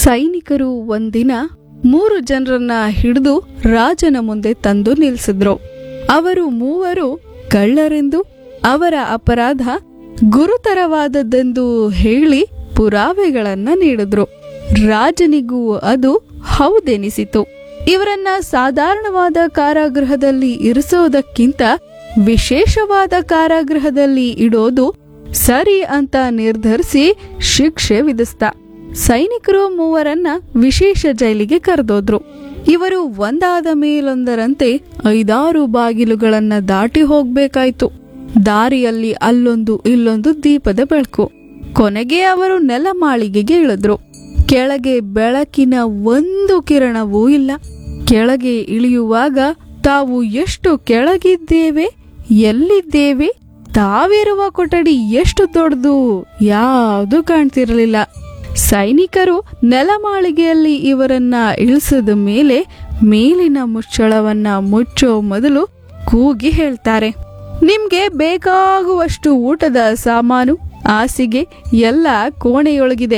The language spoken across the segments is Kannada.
ಸೈನಿಕರು ಒಂದಿನ ಮೂರು ಜನರನ್ನ ಹಿಡಿದು ರಾಜನ ಮುಂದೆ ತಂದು ನಿಲ್ಲಿಸಿದ್ರು ಅವರು ಮೂವರು ಕಳ್ಳರೆಂದು ಅವರ ಅಪರಾಧ ಗುರುತರವಾದದ್ದೆಂದು ಹೇಳಿ ಪುರಾವೆಗಳನ್ನ ನೀಡಿದ್ರು ರಾಜನಿಗೂ ಅದು ಹೌದೆನಿಸಿತು ಇವರನ್ನ ಸಾಧಾರಣವಾದ ಕಾರಾಗೃಹದಲ್ಲಿ ಇರಿಸೋದಕ್ಕಿಂತ ವಿಶೇಷವಾದ ಕಾರಾಗೃಹದಲ್ಲಿ ಇಡೋದು ಸರಿ ಅಂತ ನಿರ್ಧರಿಸಿ ಶಿಕ್ಷೆ ವಿಧಿಸ್ತ ಸೈನಿಕರು ಮೂವರನ್ನ ವಿಶೇಷ ಜೈಲಿಗೆ ಕರೆದೋದ್ರು ಇವರು ಒಂದಾದ ಮೇಲೊಂದರಂತೆ ಐದಾರು ಬಾಗಿಲುಗಳನ್ನ ದಾಟಿ ಹೋಗ್ಬೇಕಾಯ್ತು ದಾರಿಯಲ್ಲಿ ಅಲ್ಲೊಂದು ಇಲ್ಲೊಂದು ದೀಪದ ಬೆಳಕು ಕೊನೆಗೆ ಅವರು ನೆಲಮಾಳಿಗೆಗೆ ಇಳಿದ್ರು ಕೆಳಗೆ ಬೆಳಕಿನ ಒಂದು ಕಿರಣವೂ ಇಲ್ಲ ಕೆಳಗೆ ಇಳಿಯುವಾಗ ತಾವು ಎಷ್ಟು ಕೆಳಗಿದ್ದೇವೆ ಎಲ್ಲಿದ್ದೇವೆ ತಾವಿರುವ ಕೊಠಡಿ ಎಷ್ಟು ದೊಡ್ಡದು ಯಾವುದು ಕಾಣ್ತಿರಲಿಲ್ಲ ಸೈನಿಕರು ನೆಲಮಾಳಿಗೆಯಲ್ಲಿ ಇವರನ್ನ ಇಳಿಸಿದ ಮೇಲೆ ಮೇಲಿನ ಮುಚ್ಚಳವನ್ನ ಮುಚ್ಚೋ ಮೊದಲು ಕೂಗಿ ಹೇಳ್ತಾರೆ ನಿಮ್ಗೆ ಬೇಕಾಗುವಷ್ಟು ಊಟದ ಸಾಮಾನು ಹಾಸಿಗೆ ಎಲ್ಲ ಕೋಣೆಯೊಳಗಿದೆ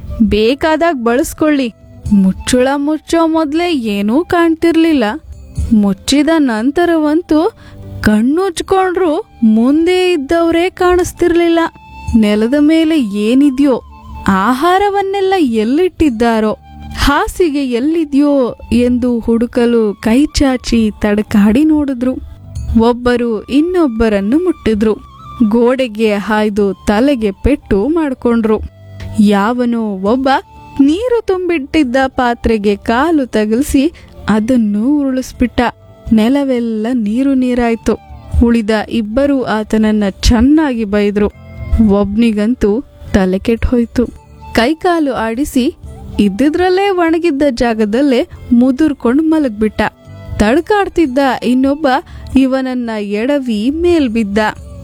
ಬೇಕಾದಾಗ ಬಳಸ್ಕೊಳ್ಳಿ ಮುಚ್ಚಳ ಮುಚ್ಚೋ ಮೊದ್ಲೇ ಏನೂ ಕಾಣ್ತಿರ್ಲಿಲ್ಲ ಮುಚ್ಚಿದ ನಂತರವಂತೂ ಕಣ್ಣುಚ್ಕೊಂಡ್ರು ಮುಂದೆ ಇದ್ದವರೇ ಕಾಣಿಸ್ತಿರ್ಲಿಲ್ಲ ನೆಲದ ಮೇಲೆ ಏನಿದ್ಯೋ ಆಹಾರವನ್ನೆಲ್ಲ ಎಲ್ಲಿಟ್ಟಿದ್ದಾರೋ ಹಾಸಿಗೆ ಎಲ್ಲಿದ್ಯೋ ಎಂದು ಹುಡುಕಲು ಕೈ ಚಾಚಿ ತಡಕಾಡಿ ನೋಡಿದ್ರು ಒಬ್ಬರು ಇನ್ನೊಬ್ಬರನ್ನು ಮುಟ್ಟಿದ್ರು ಗೋಡೆಗೆ ಹಾಯ್ದು ತಲೆಗೆ ಪೆಟ್ಟು ಮಾಡ್ಕೊಂಡ್ರು ಯಾವನೋ ಒಬ್ಬ ನೀರು ತುಂಬಿಟ್ಟಿದ್ದ ಪಾತ್ರೆಗೆ ಕಾಲು ತಗಲ್ಸಿ ಅದನ್ನು ಉರುಳಿಸ್ಬಿಟ್ಟ ನೆಲವೆಲ್ಲ ನೀರು ನೀರಾಯ್ತು ಉಳಿದ ಇಬ್ಬರು ಆತನನ್ನ ಚೆನ್ನಾಗಿ ಬೈದ್ರು ಒಬ್ನಿಗಂತೂ ತಲೆ ಕೆಟ್ಟು ಹೋಯ್ತು ಕೈಕಾಲು ಆಡಿಸಿ ಇದ್ದಿದ್ರಲ್ಲೇ ಒಣಗಿದ್ದ ಜಾಗದಲ್ಲೇ ಮುದುರ್ಕೊಂಡು ಮಲಗ್ಬಿಟ್ಟ ತಡ್ಕಾಡ್ತಿದ್ದ ಇನ್ನೊಬ್ಬ ಇವನನ್ನ ಎಡವಿ ಮೇಲ್ ಬಿದ್ದ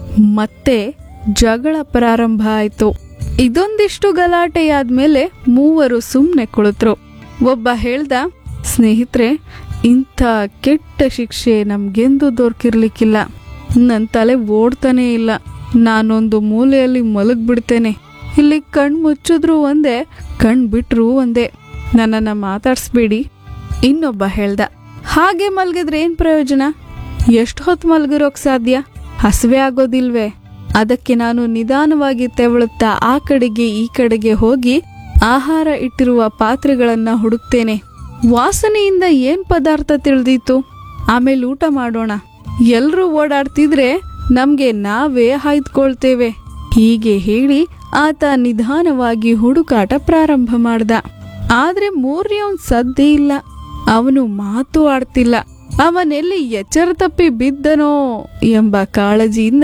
ಮತ್ತೆ ಜಗಳ ಪ್ರಾರಂಭ ಆಯ್ತು ಇದೊಂದಿಷ್ಟು ಗಲಾಟೆಯಾದ್ಮೇಲೆ ಮೂವರು ಸುಮ್ನೆ ಕುಳಿತರು ಒಬ್ಬ ಹೇಳ್ದ ಸ್ನೇಹಿತರೆ ಇಂಥ ಕೆಟ್ಟ ಶಿಕ್ಷೆ ನಮ್ಗೆಂದು ದೊರಕಿರ್ಲಿಕ್ಕಿಲ್ಲ ನನ್ನ ತಲೆ ಓಡ್ತಾನೇ ಇಲ್ಲ ನಾನೊಂದು ಮೂಲೆಯಲ್ಲಿ ಮಲಗ್ಬಿಡ್ತೇನೆ ಇಲ್ಲಿ ಕಣ್ ಮುಚ್ಚಿದ್ರು ಒಂದೇ ಕಣ್ ಬಿಟ್ರು ಒಂದೇ ನನ್ನನ್ನ ಮಾತಾಡ್ಸ್ಬೇಡಿ ಇನ್ನೊಬ್ಬ ಹೇಳ್ದ ಹಾಗೆ ಮಲಗಿದ್ರೆ ಏನ್ ಪ್ರಯೋಜನ ಎಷ್ಟು ಹೊತ್ತು ಮಲಗಿರೋಕ್ ಸಾಧ್ಯ ಹಸಿವೆ ಆಗೋದಿಲ್ವೇ ಅದಕ್ಕೆ ನಾನು ನಿಧಾನವಾಗಿ ತೆವಳುತ್ತಾ ಆ ಕಡೆಗೆ ಈ ಕಡೆಗೆ ಹೋಗಿ ಆಹಾರ ಇಟ್ಟಿರುವ ಪಾತ್ರೆಗಳನ್ನ ಹುಡುಕ್ತೇನೆ ವಾಸನೆಯಿಂದ ಏನ್ ಪದಾರ್ಥ ತಿಳಿದೀತು ಆಮೇಲೆ ಊಟ ಮಾಡೋಣ ಎಲ್ರೂ ಓಡಾಡ್ತಿದ್ರೆ ನಮ್ಗೆ ನಾವೇ ಹಾಯ್ದುಕೊಳ್ತೇವೆ ಹೀಗೆ ಹೇಳಿ ಆತ ನಿಧಾನವಾಗಿ ಹುಡುಕಾಟ ಪ್ರಾರಂಭ ಮಾಡ್ದ ಆದ್ರೆ ಮೂರನೇವನ್ ಸದ್ದೇ ಇಲ್ಲ ಅವನು ಮಾತು ಆಡ್ತಿಲ್ಲ ಅವನೆಲ್ಲಿ ಎಚ್ಚರ ತಪ್ಪಿ ಬಿದ್ದನೋ ಎಂಬ ಕಾಳಜಿಯಿಂದ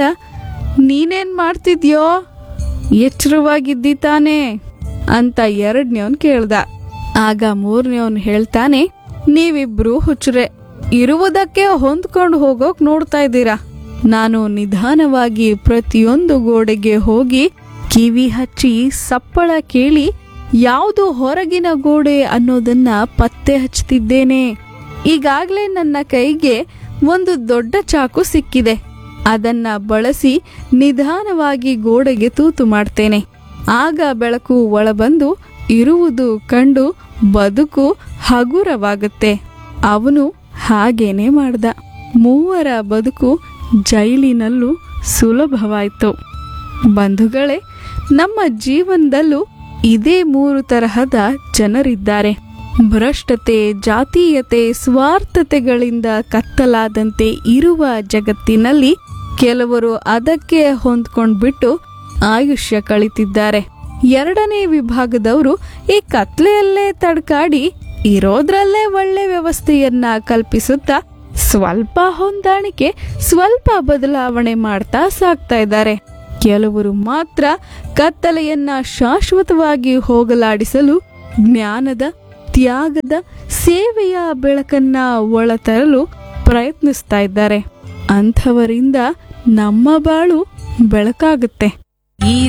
ನೀನೇನ್ ಮಾಡ್ತಿದ್ಯೋ ಎಚ್ಚರವಾಗಿದ್ದಿ ತಾನೇ ಅಂತ ಎರಡನೇವನ್ ಕೇಳ್ದ ಆಗ ಮೂರನೇವನ್ ಹೇಳ್ತಾನೆ ನೀವಿಬ್ರು ಹುಚ್ಚರೆ ಇರುವುದಕ್ಕೆ ಹೊಂದ್ಕೊಂಡು ಹೋಗೋಕ್ ನೋಡ್ತಾ ಇದ್ದೀರಾ ನಾನು ನಿಧಾನವಾಗಿ ಪ್ರತಿಯೊಂದು ಗೋಡೆಗೆ ಹೋಗಿ ಕಿವಿ ಹಚ್ಚಿ ಸಪ್ಪಳ ಕೇಳಿ ಯಾವುದು ಹೊರಗಿನ ಗೋಡೆ ಅನ್ನೋದನ್ನ ಪತ್ತೆ ಹಚ್ತಿದ್ದೇನೆ ಈಗಾಗ್ಲೇ ನನ್ನ ಕೈಗೆ ಒಂದು ದೊಡ್ಡ ಚಾಕು ಸಿಕ್ಕಿದೆ ಅದನ್ನ ಬಳಸಿ ನಿಧಾನವಾಗಿ ಗೋಡೆಗೆ ತೂತು ಮಾಡ್ತೇನೆ ಆಗ ಬೆಳಕು ಒಳಬಂದು ಇರುವುದು ಕಂಡು ಬದುಕು ಹಗುರವಾಗುತ್ತೆ ಅವನು ಹಾಗೇನೆ ಮಾಡ್ದ ಮೂವರ ಬದುಕು ಜೈಲಿನಲ್ಲೂ ಸುಲಭವಾಯಿತು ಬಂಧುಗಳೇ ನಮ್ಮ ಜೀವನದಲ್ಲೂ ಇದೇ ಮೂರು ತರಹದ ಜನರಿದ್ದಾರೆ ಭ್ರಷ್ಟತೆ ಜಾತೀಯತೆ ಸ್ವಾರ್ಥತೆಗಳಿಂದ ಕತ್ತಲಾದಂತೆ ಇರುವ ಜಗತ್ತಿನಲ್ಲಿ ಕೆಲವರು ಅದಕ್ಕೆ ಹೊಂದ್ಕೊಂಡ್ಬಿಟ್ಟು ಆಯುಷ್ಯ ಕಳಿತಿದ್ದಾರೆ ಎರಡನೇ ವಿಭಾಗದವರು ಈ ಕತ್ಲೆಯಲ್ಲೇ ತಡ್ಕಾಡಿ ಇರೋದ್ರಲ್ಲೇ ಒಳ್ಳೆ ವ್ಯವಸ್ಥೆಯನ್ನ ಕಲ್ಪಿಸುತ್ತಾ ಸ್ವಲ್ಪ ಹೊಂದಾಣಿಕೆ ಸ್ವಲ್ಪ ಬದಲಾವಣೆ ಮಾಡ್ತಾ ಸಾಕ್ತಾ ಇದ್ದಾರೆ ಕೆಲವರು ಮಾತ್ರ ಕತ್ತಲೆಯನ್ನ ಶಾಶ್ವತವಾಗಿ ಹೋಗಲಾಡಿಸಲು ಜ್ಞಾನದ ತ್ಯಾಗದ ಸೇವೆಯ ಬೆಳಕನ್ನ ಒಳತರಲು ಪ್ರಯತ್ನಿಸ್ತಾ ಇದ್ದಾರೆ ಅಂಥವರಿಂದ ನಮ್ಮ ಬಾಳು ಬೆಳಕಾಗುತ್ತೆ